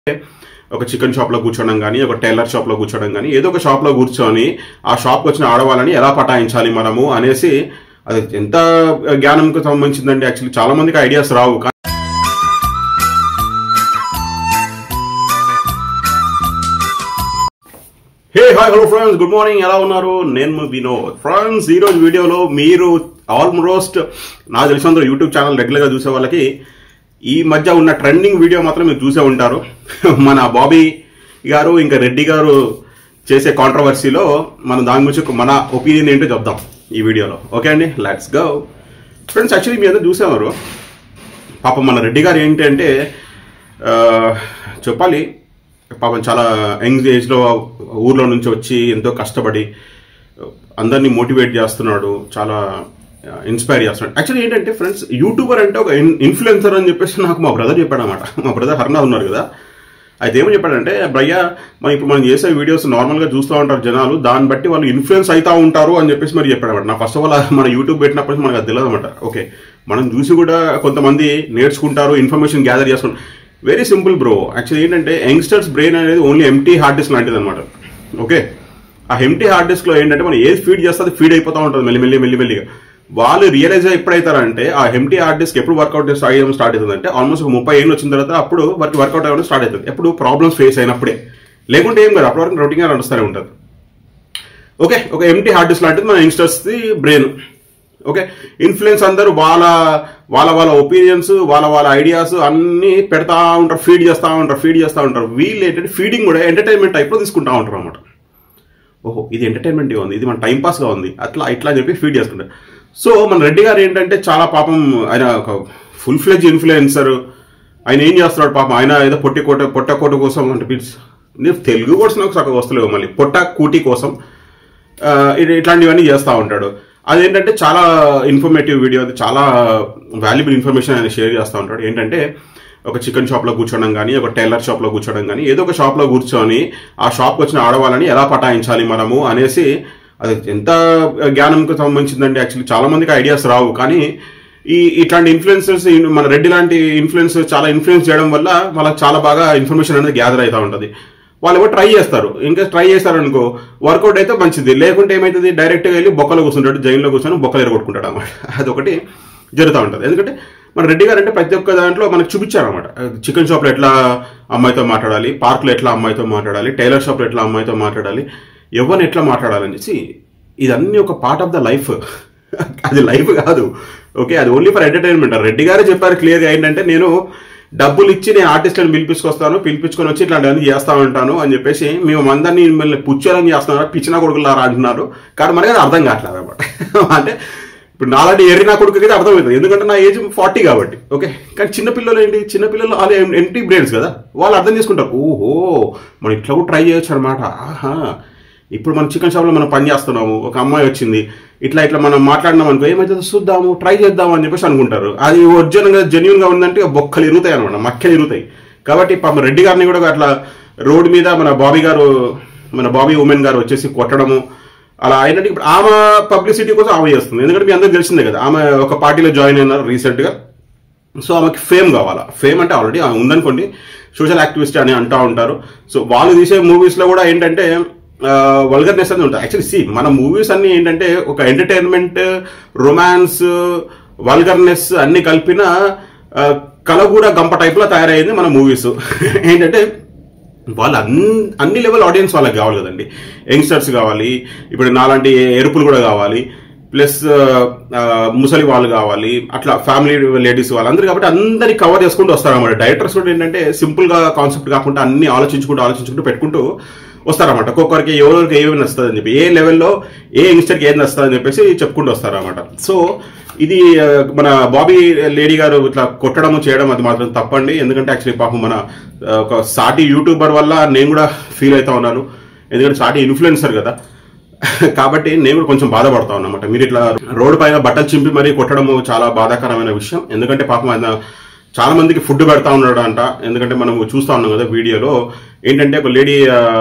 ఒక chicken shop లో కూర్చోవడం కానీ ఒక టైలర్ షాప్ లో కూర్చోవడం కానీ ఏదో ఒక షాప్ లో కూర్చొని ఆ షాప్ వచ్చిన ఆడవాళ్ళని ఎలా పటాయించాలి మనము అనేసి అది ఎంత జ్ఞానంకి సంబంధించిందండి యాక్చువల్లీ చాలా మందికి ఐడియాస్ రావు కానీ hey hi hello friends good morning ఎలా ఉన్నారు నేను మీ వినోద్ ఫ్రెండ్స్ ఈ రోజు వీడియోలో మీరు ఆల్మోస్ట్ నాకు తెలిసినంత యూట్యూబ్ ఛానల్ రెగ్యులర్ గా చూసే వాళ్ళకి ఈ మధ్య ఉన్న ట్రెండింగ్ వీడియో మాత్రం మీరు చూసే ఉంటారు మన బాబీ గారు ఇంకా రెడ్డి గారు చేసే కాంట్రవర్సీలో మనం దాని గురించి ఒక మన ఒపీనియన్ ఏంటో చెప్దాం ఈ వీడియోలో ఓకే అండి లెట్స్ గో ఫ్రెండ్స్ యాక్చువల్లీ మీ అందరూ చూసేవారు పాపం మన రెడ్డి గారు ఏంటి అంటే ఆ, చెప్పాలి పాపం చాలా యంగ్ ఏజ్లో ఊర్లో నుంచి వచ్చి ఎంతో కష్టపడి అందరినీ మోటివేట్ చేస్తున్నాడు చాలా ఇన్స్పైర్ చేస్తున్నాడు యాక్చువల్లీ ఏంటంటే ఫ్రెండ్స్ యూట్యూబర్ అంటే ఒక ఇన్ఫ్లుయెన్సర్ అని చెప్పేసి నాకు మా బ్రదర్ చెప్పాడు అనమాట మా బ్రదర్ హర్నాథ్ ఉన్నారు కదా అయితే ఏమని చెప్పాడంటే భయ్య మనం ఇప్పుడు మనం చేసే వీడియోస్ నార్మల్గా చూస్తూ ఉంటారు జనాలు దాన్ని బట్టి వాళ్ళు ఇన్ఫ్లుయెన్స్ అవుతా ఉంటారు అని చెప్పేసి మరి చెప్పాడు అనమాట నా ఫస్ట్ ఆఫ్ ఆల్ మన యూట్యూబ్ పెట్టినప్పటి నుంచి మనకు అది తెలియదు అనమాట ఓకే మనం చూసి కూడా కొంతమంది నేర్చుకుంటారు ఇన్ఫర్మేషన్ గ్యాదర్ చేసుకుంటారు వెరీ సింపుల్ బ్రో యాక్చువల్లీ ఏంటంటే యంగ్స్టర్స్ బ్రెయిన్ అనేది ఓన్లీ ఎంటీ హార్డ్ డిస్క్ లాంటిది అనమాట ఓకే ఆ ఎంటీ హార్డ్ డిస్క్ లో ఏంటంటే మనం ఏది ఫీడ్ చేస్తే అది ఫీడ్ అయిపోతూ ఉంటుంది మెల్లిమెల్లి మెల్లిమెల్లిగా వాళ్ళు రియలైజ్ ఎప్పుడైతారంటే ఆ ఎంటీ హార్డ్ డిస్క్ ఎప్పుడు వర్కౌట్ అయ్యడం స్టార్ట్ అవుతుందంటే ఆల్మోస్ట్ ఒక ముప్పై ఏళ్ళు వచ్చిన తర్వాత అప్పుడు వర్క్ వర్కౌట్ అవ్వడం స్టార్ట్ అవుతుంది ఎప్పుడు ప్రాబ్లమ్స్ ఫేస్ అయినప్పుడే లేకుంటే ఏం కాదు అప్పటి వరకు రొటీన్గా నడుస్తూనే ఉంటుంది ఓకే ఒక ఎంటీ హార్డ్ డిస్క్ లాంటిది మన youngsters the brain okay influence అందరూ వాళ్ళ వాళ్ళ వాళ్ళ ఒపీనియన్స్ వాళ్ళ వాళ్ళ ఐడియాస్ అన్ని పెడతా ఉంటారు ఫీడ్ చేస్తూ ఉంటారు ఫీడ్ చేస్తూ ఉంటారు వీళ్ళు ఏంటంటే ఫీడింగ్ కూడా ఎంటర్టైన్మెంట్ టైప్లో తీసుకుంటా ఉంటారు అన్నమాట ఓహో ఇది ఎంటర్టైన్మెంట్ ఉంది ఇది మన టైం పాస్గా ఉంది అట్లా ఇట్లా అని చెప్పి ఫీడ్ చేసుకుంటారు సో మన రెడ్డి గారు ఏంటంటే చాలా పాపం ఆయన ఒక ఫుల్ ఫ్లెజ్ ఇన్ఫ్లుయెన్సర్ ఆయన ఏం చేస్తున్నాడు పాపం ఆయన ఏదో పొట్టి కోట పొట్ట కోట కోసం అంటే మీన్స్ నేను తెలుగు కూడా నాకు సగం వస్తలేవు మళ్ళీ పొట్ట కూటి కోసం ఆ, ఇది- ఇట్లాంటివన్నీ చేస్తూ ఉంటాడు అదేంటంటే చాలా ఇన్ఫర్మేటివ్ వీడియో అది చాలా వాల్యుబుల్ ఇన్ఫర్మేషన్ ఆయన షేర్ చేస్తూ ఉంటాడు ఏంటంటే ఒక చికెన్ షాప్లో కూర్చోవడం కానీ ఒక టైలర్ షాప్లో కూర్చోవడం కానీ ఏదో ఒక షాప్లో కూర్చొని ఆ షాప్ వచ్చిన ఆడవాళ్ళని ఎలా పటాయించాలి మనము అనేసి అది ఎంత జ్ఞానంకి సంబంధించిందండి యాక్చువల్లీ చాలా మందికి ఐడియాస్ రావు కానీ ఈ ఇట్లాంటి ఇన్ఫ్లుయెన్సర్స్ మన రెడ్డి లాంటి ఇన్ఫ్లుయెన్స్ చాలా ఇన్ఫ్లుయెన్స్ చేయడం వల్ల వాళ్ళకి చాలా బాగా ఇన్ఫర్మేషన్ అనేది గ్యాదర్ అవుతూ ఉంటుంది వాళ్ళు ఏమో ట్రై చేస్తారు ఇంకా ట్రై చేస్తారు అనుకో వర్కౌట్ అయితే మంచిది లేకుంటే ఏమైతుంది డైరెక్ట్గా వెళ్ళి బొక్కలో కూర్చుంటాడు జైల్లో కూర్చొని బొక్కలు ఎరగొట్టుకుంటాడు అనమాట అదొకటి జరుగుతూ ఉంటుంది ఎందుకంటే మన రెడ్డి గారు అంటే ప్రతి ఒక్క దాంట్లో మనకు చూపించారు అనమాట చికెన్ షాప్లో ఎట్లా అమ్మాయితో మాట్లాడాలి పార్క్లో ఎట్లా అమ్మాయితో మాట్లాడాలి టైలర్ షాప్లో ఎట్లా అమ్మాయితో మాట్లాడాలి ఎవరిని ఎట్లా మాట్లాడాలని చెప్పి ఇదన్నీ ఒక పార్ట్ ఆఫ్ ద లైఫ్ అది లైఫ్ కాదు ఓకే అది ఓన్లీ ఫర్ ఎంటర్టైన్మెంట్ రెడ్డి గారే చెప్పారు క్లియర్గా ఏంటంటే నేను డబ్బులు ఇచ్చి నేను ఆర్టిస్టులను పిలిపించుకొస్తాను పిలిపించుకొని వచ్చి ఇట్లాంటివన్నీ చేస్తా ఉంటాను అని చెప్పేసి మేము అందరినీ మిమ్మల్ని పుచ్చాలని చేస్తున్నారు పిచ్చిన కొడుకులారా అంటున్నారు కానీ మనకి అది అర్థం కావట్లేదు అనమాట అంటే ఇప్పుడు నాలాంటి ఎర్రి నా కొడుకు అయితే అర్థమవుతుంది ఎందుకంటే నా ఏజ్ ఫార్టీ కాబట్టి ఓకే కానీ చిన్నపిల్లలు ఏంటి చిన్నపిల్లలు వాళ్ళు ఎంటీ బ్రెయిన్స్ కదా వాళ్ళు అర్థం చేసుకుంటారు ఓహో మనం ఇట్లా కూడా ట్రై చేయొచ్చు అనమాట ఆహా ఇప్పుడు మనం చికెన్ షాప్లో మనం పని చేస్తున్నాము ఒక అమ్మాయి వచ్చింది ఇట్లా ఇట్లా మనం మాట్లాడినాం అనుకో ఏమైతే చూద్దాము ట్రై చేద్దాము అని చెప్పేసి అనుకుంటారు అది ఒరిజినల్గా జెన్యున్గా ఉందంటే బొక్కలు ఇరుగుతాయి అనమాట మక్కలు ఇరుగుతాయి కాబట్టి పాపం రెడ్డి గారిని కూడా అట్లా రోడ్డు మీద మన బాబీ గారు మన బాబీ ఉమెన్ గారు వచ్చేసి కొట్టడము అలా అయినట్టు ఇప్పుడు ఆమె పబ్లిసిటీ కోసం ఆమె చేస్తుంది ఎందుకంటే మీ అందరికి తెలిసిందే కదా ఆమె ఒక పార్టీలో జాయిన్ అయినారు రీసెంట్గా సో ఆమెకి ఫేమ్ కావాలా ఫేమ్ అంటే ఆల్రెడీ ఆమె ఉందనుకోండి సోషల్ యాక్టివిస్ట్ అని అంటూ ఉంటారు సో వాళ్ళు తీసే మూవీస్లో కూడా ఏంటంటే వల్గర్నెస్ అనేది ఉంటుంది యాక్చువల్లీ సి మన మూవీస్ అన్ని ఏంటంటే ఒక ఎంటర్టైన్మెంట్ రొమాన్స్ వల్గర్నెస్ అన్ని కలిపిన ఆ, కలగూర గంప టైప్లో తయారైంది మన మూవీస్ ఏంటంటే వాళ్ళ అన్ని అన్ని లెవెల్ ఆడియన్స్ వాళ్ళకి కావాలి కదండి యంగ్స్టర్స్ కావాలి ఇప్పుడు నాలాంటి ఎరుపులు కూడా కావాలి ప్లస్ ముసలి వాళ్ళు కావాలి అట్లా ఫ్యామిలీ లేడీస్ వాళ్ళందరూ కాబట్టి అందరి కవర్ చేసుకుంటూ వస్తారన్నమాట డైరెక్టర్స్ కూడా ఏంటంటే సింపుల్ గా కాన్సెప్ట్ కాకుండా అన్ని ఆలోచించుకుంటూ ఆలోచించుకుంటూ పెట్టుకుంటూ వస్తారన్నమాట ఒక్కొక్కరికి ఎవరికి ఏమి నచ్చుతుంది అని చెప్పి ఏ లెవెల్లో ఏ యంగ్స్టర్కి ఏది నచ్చుతుంది అని చెప్పేసి చెప్పుకుంటూ వస్తారన్నమాట సో ఇది ఆ, మన బాబీ లేడీ గారు ఇట్లా కొట్టడము చేయడం అది మాత్రం తప్పండి ఎందుకంటే యాక్చువల్లీ పాపం మన ఆ, ఒక సాటి యూట్యూబర్ వల్ల నేను కూడా ఫీల్ అవుతా ఉన్నాను ఎందుకంటే సాటి ఇన్ఫ్లుయెన్సర్ కదా కాబట్టి నేను కూడా కొంచెం బాధపడతా ఉన్నమాట మీరు ఇట్లా రోడ్డు పైన బట్టలు చింపి మరీ కొట్టడము చాలా బాధాకరమైన విషయం ఎందుకంటే పాపం ఆయన చాలా మందికి ఫుడ్ పెడతా ఉన్నాడు అంట ఎందుకంటే మనం చూస్తా ఉన్నాం కదా వీడియోలో ఏంటంటే ఒక లేడీ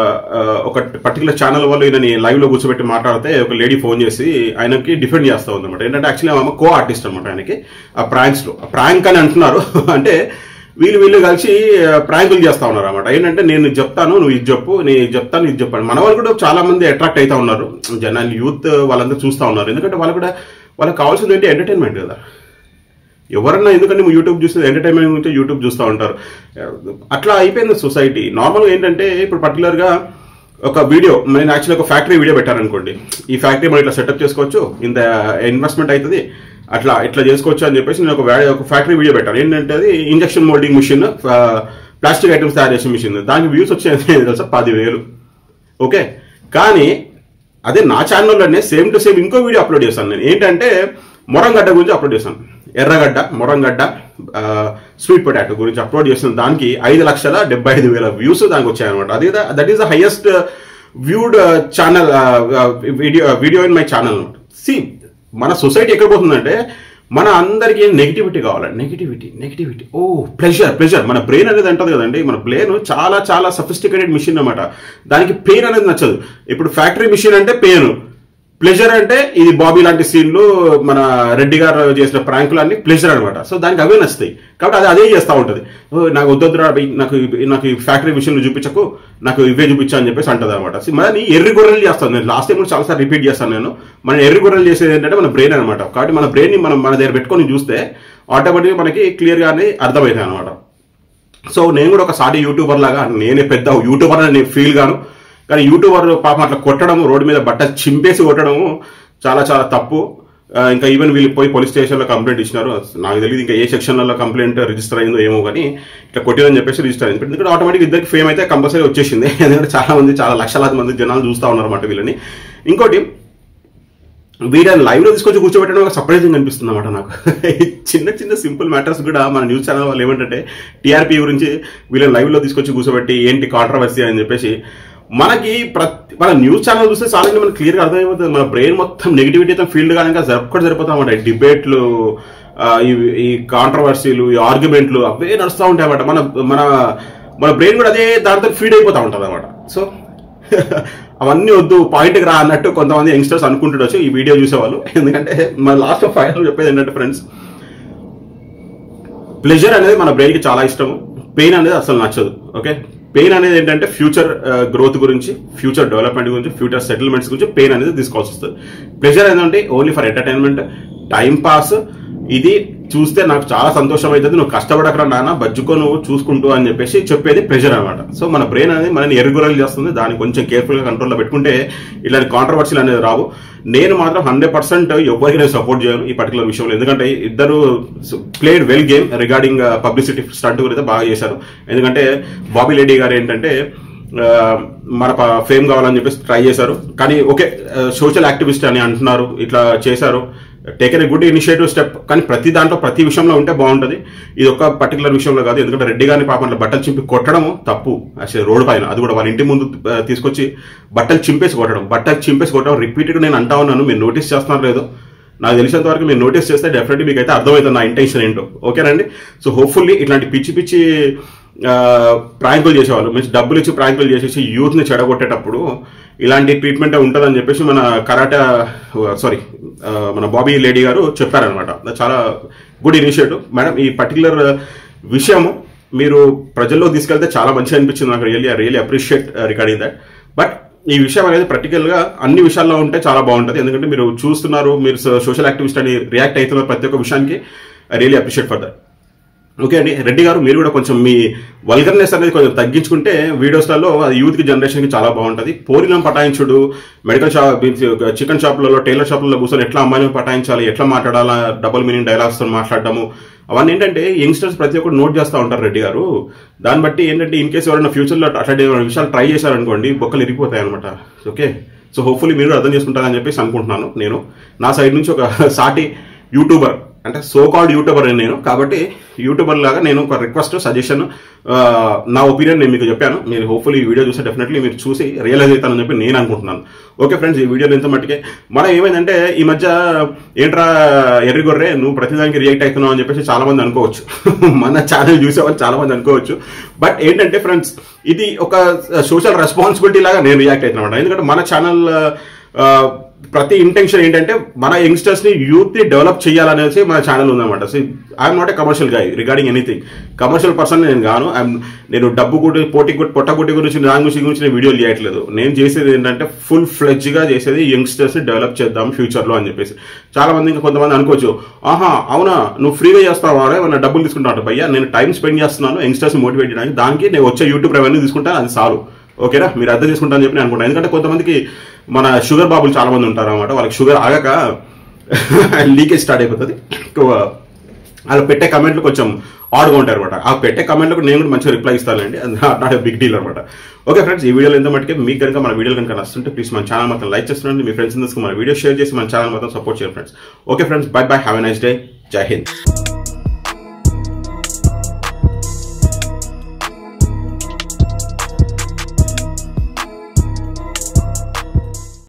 ఒక పర్టికులర్ ఛానల్ వాళ్ళు ఈయనని లైవ్ లో కూర్చోబెట్టి మాట్లాడితే ఒక లేడీ ఫోన్ చేసి ఆయనకి డిఫెండ్ చేస్తా ఉందన్నమాట ఏంటంటే యాక్చువల్లీ ఆమె కో ఆర్టిస్ట్ అనమాట ఆయనకి ఆ ప్రాంక్స్ లో ప్రాంక్ అని అంటున్నారు అంటే వీళ్ళు వీళ్ళు కలిసి ప్రాంకులు చేస్తా ఉన్నారు అనమాట ఏంటంటే నేను ఇది చెప్తాను నువ్వు ఇది చెప్పు నేను ఇది చెప్తాను ఇది చెప్పాను మన వాళ్ళు కూడా చాలా మంది అట్రాక్ట్ అవుతా ఉన్నారు జనాలు యూత్ వాళ్ళంతా చూస్తా ఉన్నారు ఎందుకంటే వాళ్ళు కూడా వాళ్ళకి కావాల్సింది ఏంటి ఎంటర్టైన్మెంట్ కదా ఎవరన్నా ఎందుకంటే యూట్యూబ్ చూస్తే ఎంటర్టైన్మెంట్ గురించి యూట్యూబ్ చూస్తూ ఉంటారు అట్లా అయిపోయింది సొసైటీ నార్మల్గా ఏంటంటే ఇప్పుడు పర్టికులర్గా ఒక వీడియో నేను యాక్చువల్లీ ఒక ఫ్యాక్టరీ వీడియో పెట్టారనుకోండి ఈ ఫ్యాక్టరీ మనం ఇట్లా సెటప్ చేసుకోవచ్చు ఇంత ఇన్వెస్ట్మెంట్ అవుతుంది అట్లా ఇట్లా చేసుకోవచ్చు అని చెప్పేసి నేను ఒక వ్యా- ఒక ఫ్యాక్టరీ వీడియో పెట్టాను ఏంటంటే అది injection moulding machine plastic items తయారు చేసే మిషన్ దానికి వ్యూస్ వచ్చేది తెలుసా పదివేలు ఓకే కానీ అదే నా ఛానల్లోనే సేమ్ టు సేమ్ ఇంకో వీడియో అప్లోడ్ చేశాను నేను ఏంటంటే మొరంగడ్డ గురించి అప్లోడ్ చేశాను ఎర్రగడ్డ మొరంగడ్డ స్వీట్ పొటాటో గురించి అప్లోడ్ చేసిన దానికి ఐదు లక్షల డెబ్బై ఐదు వేల వ్యూస్ దానికి వచ్చాయన్నమాట అది that is the highest viewed channel video video in my channel సి మన సొసైటీ ఎక్కడ పోతుందంటే మన అందరికీ నెగిటివిటీ కావాలి నెగిటివిటీ నెగిటివిటీ ఓ ప్లెజర్ ప్లెజర్ మన బ్రెయిన్ అనేది అంటది కదండి మన బ్రెయిన్ చాలా చాలా సఫిస్టికేటెడ్ మిషన్ అన్నమాట దానికి పెయిన్ అనేది నచ్చదు ఇప్పుడు ఫ్యాక్టరీ మిషన్ అంటే పెయిన్ ప్లెజర్ అంటే ఇది బాబీ లాంటి సీన్లు మన రెడ్డి గారు చేసిన ప్రాంకులు అన్ని ప్లెజర్ అనమాట సో దానికి అవే నచ్చుతాయి కాబట్టి అది అదే చేస్తూ ఉంటుంది ఓ, నాకు వద్దొద్దురా భయ్, నాకు ఇవి- నాకు ఈ ఫ్యాక్టరీ విషయంలో చూపించకు నాకు ఇవే చూపించా అని చెప్పేసి అంటది అనమాట మరి ఎర్రి గొర్రెలు చేస్తాను నేను లాస్ట్ టైం కూడా చాలాసార్లు రిపీట్ చేస్తాను నేను మన ఎర్రి గొర్రెలు చేసేది ఏంటంటే మన బ్రెయిన్ అనమాట కాబట్టి మన బ్రెయిన్ ని మనం మన దగ్గర పెట్టుకొని చూస్తే ఆటోమేటిక్గా మనకి క్లియర్ గానే అర్థమవుతాయి అనమాట సో నేను కూడా ఒక సాటి యూట్యూబర్ లాగా నేనే పెద్ద యూట్యూబర్ అని నేను ఫీల్ గాను కానీ యూట్యూబర్ పాపం అట్లా కొట్టడము రోడ్డు మీద బట్ట చింపేసి కొట్టడము చాలా చాలా తప్పు ఆ, ఇంకా ఈవెన్ వీళ్ళు పోయి పోలీస్ స్టేషన్లో కంప్లైంట్ ఇచ్చినారు నాకు తెలియదు ఇంకా ఏ సెక్షన్లలో కంప్లైంట్ రిజిస్టర్ అయిందో ఏమో కానీ ఇట్లా కొట్టిరని చెప్పేసి రిజిస్టర్ అయింది ఎందుకంటే ఆటోమేటిక్ ఇద్దరికి ఫేమ్ అయితే కంపల్సరీ వచ్చేసింది ఎందుకంటే చాలా మంది చాలా లక్షలాది మంది జనాలు చూస్తూ ఉన్నారు అన్నమాట వీళ్ళని ఇంకోటి వీళ్ళని లైవ్ లో తీసుకొచ్చి కూర్చోబెట్టడం ఒక సర్ప్రైజింగ్ అనిపిస్తుంది అనమాట నాకు ఈ చిన్న చిన్న సింపుల్ మ్యాటర్స్ కూడా మన న్యూస్ ఛానల్ వాళ్ళు ఏమంటే టీఆర్పీ గురించి వీళ్ళని లైవ్ లో తీసుకొచ్చి కూర్చోబెట్టి ఏంటి కాంట్రవర్సీ అని చెప్పేసి మనకి ప్రతి మన న్యూస్ ఛానల్ చూస్తే చాలా మనకి క్లియర్ గా అర్థమైపోతుంది మన బ్రెయిన్ మొత్తం నెగిటివిటీతో ఫీల్డ్ కానీ ఇంకా జరపకుండా సరిపోతాం అన్నమాట డిబేట్లు ఈ కాంట్రవర్సీలు ఈ ఆర్గ్యుమెంట్లు అవే నడుస్తూ ఉంటాయి అన్నమాట మన మన మన బ్రెయిన్ కూడా అదే దాంతో ఫీడ్ అయిపోతా ఉంటుంది అనమాట సో అవన్నీ వద్దు పాయింట్కి రా అన్నట్టు కొంతమంది యంగ్స్టర్స్ అనుకుంటుండొచ్చు ఈ వీడియో చూసేవాళ్ళు ఎందుకంటే మన లాస్ట్ ఫైనల్ చెప్పేది ఏంటంటే ఫ్రెండ్స్ ప్లెజర్ అనేది మన బ్రెయిన్ కి చాలా ఇష్టము పెయిన్ అనేది అసలు నచ్చదు ఓకే పెయిన్ అనేది ఏంటంటే ఫ్యూచర్ గ్రోత్ గురించి ఫ్యూచర్ డెవలప్మెంట్ గురించి ఫ్యూచర్ సెటిల్మెంట్స్ గురించి పెయిన్ అనేది తీసుకోవాల్సి వస్తుంది ప్లెజర్ ఏంటంటే only for entertainment time pass ఇది చూస్తే నాకు చాలా సంతోషం అవుతుంది నువ్వు కష్టపడకరా నాన్న బజ్జుకో నువ్వు చూసుకుంటూ అని చెప్పేసి చెప్పేది ప్రెషర్ అనమాట సో మన బ్రెయిన్ అనేది మనని ఎరుగురలు చేస్తుంది దాన్ని కొంచెం కేర్ఫుల్ గా కంట్రోల్లో పెట్టుకుంటే ఇలాంటి కాంట్రవర్సీలు అనేది రావు నేను మాత్రం హండ్రెడ్ పర్సెంట్ ఎవరికి నేను సపోర్ట్ చేయను ఈ పర్టికులర్ విషయంలో ఎందుకంటే ఇద్దరు played well game regarding publicity stunt గురించి బాగా చేశారు ఎందుకంటే బాబీ లేడీ గారు ఏంటంటే ఆ, మన ఫేమ్ కావాలని చెప్పేసి ట్రై చేశారు కానీ ఓకే సోషల్ యాక్టివిస్ట్ అని అంటున్నారు ఇట్లా చేశారు taken a good initiative step కానీ ప్రతి దాంట్లో ప్రతి విషయంలో ఉంటే బాగుంటుంది ఇది ఒక పర్టికులర్ విషయంలో కాదు ఎందుకంటే రెడ్డి గారిని పాపం అట్లా బట్టలు చింపి కొట్టడము తప్పు అసలు రోడ్ పైన అది కూడా వాళ్ళ ఇంటి ముందు ఆ, తీసుకొచ్చి బట్టలు చింపేసి కొట్టడం బట్టలు చింపేసి కొట్టడం రిపీటెడ్ నేను అంటా ఉన్నాను మీరు నోటీస్ చేస్తున్నారు లేదో నాకు తెలిసినంత వరకు మీరు నోటీస్ చేస్తే డెఫినెట్లీ మీకు అయితే అర్థమవుతుంది నా ఇంటెన్షన్ ఏంటో ఓకేనండి సో హోప్ఫుల్లీ ఇట్లాంటి పిచ్చి పిచ్చి ప్రాంకులు చేసేవాళ్ళు మీన్స్ డబ్బులు ఇచ్చి ప్రాంకులు చేసేసి యూత్ ని చెడగొట్టేటప్పుడు ఇలాంటి ట్రీట్మెంట్ ఉంటుందని చెప్పేసి మన కరాటా సారీ మన బాబీ లేడీ గారు చెప్పారనమాట చాలా గుడ్ ఇనిషియేటివ్ మేడం ఈ పర్టికులర్ విషయము మీరు ప్రజల్లో తీసుకెళ్తే చాలా మంచిగా అనిపించింది నాకు really I really appreciate regarding that but ఈ విషయం అనేది ప్రాక్టికల్ గా అన్ని విషయాల్లో ఉంటే చాలా బాగుంటుంది ఎందుకంటే మీరు చూస్తున్నారు మీరు సోషల్ యాక్టివిస్ట్ అని రియాక్ట్ అవుతున్నారు ప్రతి ఒక్క విషయానికి I really appreciate for that okay అండి రెడ్డి గారు మీరు కూడా కొంచెం మీ వల్గర్నెస్ అనేది కొంచెం తగ్గించుకుంటే వీడియోస్లలో అది యూత్ కి జనరేషన్ కి చాలా బాగుంటుంది పోరిలం పటాయించుడు మెడికల్ షాప్ చికెన్ షాప్లలో టైలర్ షాప్లలో కూర్చొని ఎట్లా అమ్మాయిలను పటాయించాలి ఎట్లా మాట్లాడాలా డబుల్ మీనింగ్ డైలాగ్స్ తో మాట్లాడటము అవన్నీ ఏంటంటే యంగ్స్టర్స్ ప్రతి ఒక్కరు నోట్ చేస్తూ ఉంటారు రెడ్డి గారు దాన్ని బట్టి ఏంటంటే ఇన్ కేసు ఎవరైనా ఫ్యూచర్లో అట్లాంటి విషయాలు ట్రై చేశారనుకోండి బొక్కలు ఇరిగిపోతాయి అనమాట ఓకే సో హోప్ఫుల్లీ మీరు అర్థం చేసుకుంటారని చెప్పేసి అనుకుంటున్నాను నేను నా సైడ్ నుంచి ఒక సాటి యూట్యూబర్ అంటే సో కాల్డ్ యూట్యూబర్ నేను కాబట్టి యూట్యూబర్ లాగా నేను ఒక రిక్వెస్ట్ సజెషన్ నా ఒపీనియన్ నేను మీకు చెప్పాను మీరు హోప్ఫుల్లీ ఈ వీడియో చూస్తే డెఫినెట్లీ మీరు చూసి రియలైజ్ అవుతానని చెప్పి నేను అనుకుంటున్నాను ఓకే ఫ్రెండ్స్ ఈ వీడియోలో ఎంత మట్టుకే మనం ఏమైందంటే ఈ మధ్య ఏంట్రా ఎర్రిగొర్రే నువ్వు ప్రతిదానికి రియాక్ట్ అవుతున్నావు అని చెప్పేసి చాలా మంది అనుకోవచ్చు మన ఛానల్ చూసేవాళ్ళు చాలా మంది అనుకోవచ్చు బట్ ఏంటంటే ఫ్రెండ్స్ ఇది ఒక సోషల్ రెస్పాన్సిబిలిటీ లాగా నేను రియాక్ట్ అవుతున్నాను ఎందుకంటే మన ఛానల్ ప్రతి ఇంటెన్షన్ ఏంటంటే మన యంగ్స్టర్స్ ని యూత్ ని డెవలప్ చేయాలనేసి మన ఛానల్ ఉందన్నమాట so I'm not a commercial guy regarding anything commercial person నేను గాను I'm- నేను డబ్బు గుడి పోటీ గుడి పొట్ట గుడి గురించి దాని గురించి గురించి నేను వీడియోలు చేయట్లేదు నేను చేసేది ఏంటంటే ఫుల్ ఫ్లెడ్జ్ గా చేసేది యంగ్స్టర్స్ ని డెవలప్ చేద్దాం ఫ్యూచర్ లో అని చెప్పేసి చాలా మంది ఇంకా కొంతమంది అనుకోవచ్చు ఆహా అవునా నువ్వు ఫ్రీగా చేస్తావా ఏమన్నా డబ్బులు తీసుకుంటావు భయ్యా నేను టైం స్పెండ్ చేస్తున్నాను యంగ్స్టర్స్ మోటివేట్ చేయడానికి దానికి నేను వచ్చే యూట్యూబ్ రెవెన్యూ తీసుకుంటాను అది చాలు ఓకేనా మీరు అర్థం చేసుకుంటారని చెప్పి నేను అనుకుంటాను ఎందుకంటే కొంతమందికి మన షుగర్ బాబులు చాలా మంది ఉంటారు అనమాట వాళ్ళకి షుగర్ ఆగాక లీకేజ్ స్టార్ట్ అయిపోతుంది ఎక్కువ వాళ్ళు పెట్టే కమెంట్లు కొంచెం ఆడ్గా ఉంటారు అనమాట ఆ పెట్టే కమెంట్లకు నేను కూడా మంచిగా రిప్లై ఇస్తానండి నాట్ బిగ్ డీల్ అనమాట ఓకే ఫ్రెండ్స్ ఈ వీడియోలో ఎంత మట్టుకే మీకు కనుక మన వీడియోలు కనుక నచ్చుంటే ప్లీజ్ మన ఛానల్ మొత్తం లైక్ చేస్తున్నాండి మీ ఫ్రెండ్స్ మన వీడియో షేర్ చేసి మన ఛానల్ మొత్తం సపోర్ట్ చేయండి friends okay friends bye bye have a nice day Jai Hind